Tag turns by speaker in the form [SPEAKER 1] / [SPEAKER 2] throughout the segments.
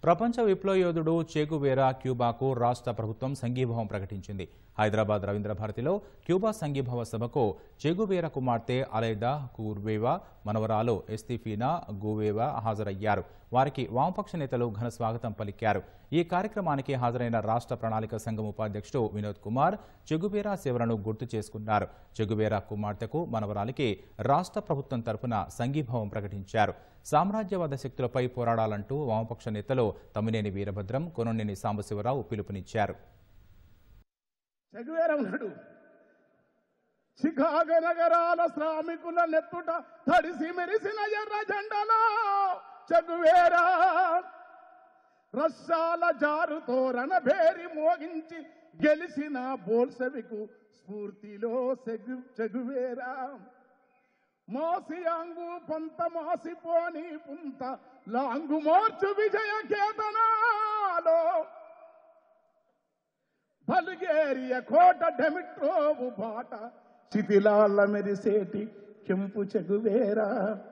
[SPEAKER 1] ప్రపంచ విప్లవయోధుడు చేగువేరా క్యూబాకు రాష్ట్ర ప్రభుత్వం సంఘీభావం ప్రకటించింది హైదరాబాద్ రవీంద్ర భారతిలో క్యూబా సంఘీభావ సభకు చెగువేరా కుమార్తె అలైడా కూర్వేవా మనవరాలు ఎస్తిఫీనా గూవేవా హాజరయ్యారు వారికి వామపక్ష నేతలు ఘన స్వాగతం పలికారు ఈ కార్యక్రమానికి హాజరైన రాష్ట్ర ప్రణాళిక సంఘం ఉపాధ్యక్షుడు వినోద్ కుమార్ చెగువేరా సేవలను గుర్తు చేసుకున్నారు చెగువేరా కుమార్తెకు మనవరాలికి రాష్ట్ర ప్రభుత్వం తరపున సంఘీభావం ప్రకటించారు సామ్రాజ్యవాద శక్తులపై పోరాడాలంటూ వామపక్ష నేతలు తమ్మినేని వీరభద్రం కొననేని సాంబశివరావు పిలుపునిచ్చారు
[SPEAKER 2] చెగువేర ఉన్నాడు చికాగో నగరాల శ్రామికుల నెత్తుట తడిసి మెరిసిన ఎర్ర జెండలో చెగువేరా రష్యాల జారుతో రణభేరి మోగించి గెలిచిన బోల్సెవికు స్ఫూర్తిలో సెగు చెగువేరా మోసియాంగు పంత మాసిపోని పుంత లాంగు మోర్చు విజయ కేతనాలో బల్గేరియ కోట డెమిట్రోవు బాట శిథిలాల మెరిసేటి కెంపు చెగువేరా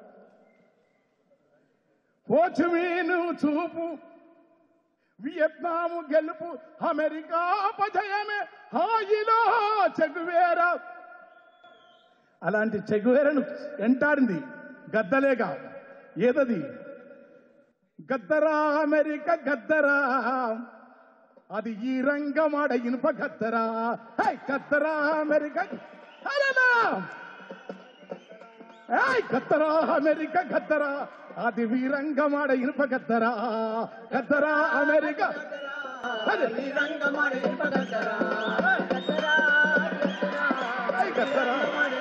[SPEAKER 2] పోచుమీను చూపు వియత్నాము గెలుపు అమెరికా అపజయమే హాయిలో చెగువేరా అలాంటి చెగువేరను వెంటాడింది గద్దలేగా ఏదది గద్దరా అమెరికా గద్దరా అది ఈ రంగమాడ ఇనుప గద్దరా హై గద్దరా అమెరికా అలలా! ఏయ్ గద్దరా అమెరికా గద్దరా అది వీరంగమాడ ఇనుప గద్దరా గద్దరా అమెరికా అదే ఏయ్ గద్దరా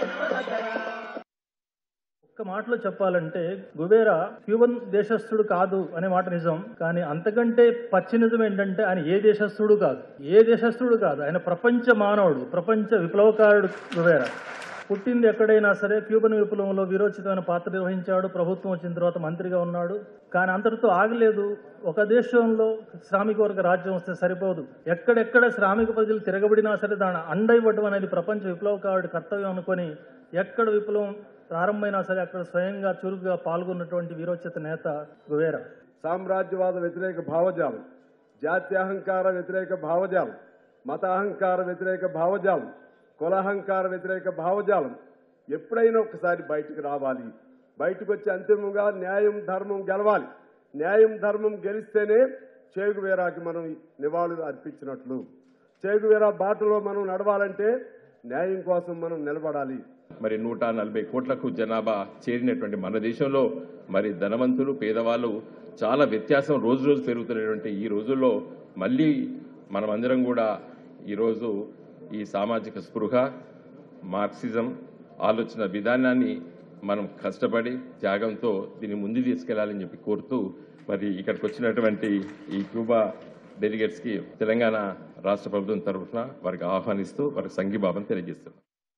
[SPEAKER 3] ఒక్క మాటలో చెప్పాలంటే గుబేరా క్యూబన్ దేశస్థుడు కాదు అనే మాట నిజం కానీ అంతకంటే పచ్చి నిజం ఏంటంటే ఆయన ఏ దేశస్థుడు కాదు ఏ దేశస్థుడు కాదు ఆయన ప్రపంచ మానవుడు ప్రపంచ విప్లవకారుడు గుబేరా పుట్టింది ఎక్కడైనా సరే క్యూబన్ విప్లవంలో వీరోచితమైన పాత్ర నిర్వహించాడు ప్రభుత్వం వచ్చిన తర్వాత మంత్రిగా ఉన్నాడు కానీ అంతటితో ఆగలేదు ఒక దేశంలో శ్రామిక వర్గ రాజ్యం వస్తే సరిపోదు ఎక్కడెక్కడ శ్రామిక ప్రజలు తిరగబడినా సరే దాని అండ ఇవ్వడం అనేది ప్రపంచ విప్లవకారుడి కర్తవ్యం అనుకొని ఎక్కడ విప్లవం ప్రారంభమైనా సరే అక్కడ స్వయంగా చురుకుగా పాల్గొన్నటువంటి వీరోచిత నేత గువేరా
[SPEAKER 4] సామ్రాజ్యవాద వ్యతిరేక భావజాలం జాత్యహంకార వ్యతిరేక భావజాలం మతాహంకార వ్యతిరేక భావజాలం కులహంకార వ్యతిరేక భావజాలం ఎప్పుడైనా ఒకసారి బయటకు రావాలి బయటకు వచ్చి అంతిమంగా న్యాయం ధర్మం గెలవాలి న్యాయం ధర్మం గెలిస్తేనే చేగువేరాకి మనం నివాళులు అర్పించినట్లు చేగువేరా బాటలో మనం నడవాలంటే న్యాయం కోసం మనం నిలబడాలి
[SPEAKER 5] మరి నూట నలభై కోట్లకు జనాభా చేరినటువంటి మన దేశంలో మరి ధనవంతులు పేదవాళ్ళు చాలా వ్యత్యాసం రోజు రోజు పెరుగుతున్నటువంటి ఈ రోజుల్లో మళ్ళీ మనమందరం కూడా ఈరోజు ఈ సామాజిక స్పృహ మార్క్సిజం ఆలోచన విధానాన్ని మనం కష్టపడి త్యాగంతో దీన్ని ముందు తీసుకెళ్లాలని చెప్పి కోరుతూ మరి ఇక్కడికి వచ్చినటువంటి ఈ క్యూబా డెలిగేట్స్కి తెలంగాణ రాష్ట్ర ప్రభుత్వం తరఫున వారికి ఆహ్వానిస్తూ వారికి సంఘీభావం తెలియజేస్తున్నాం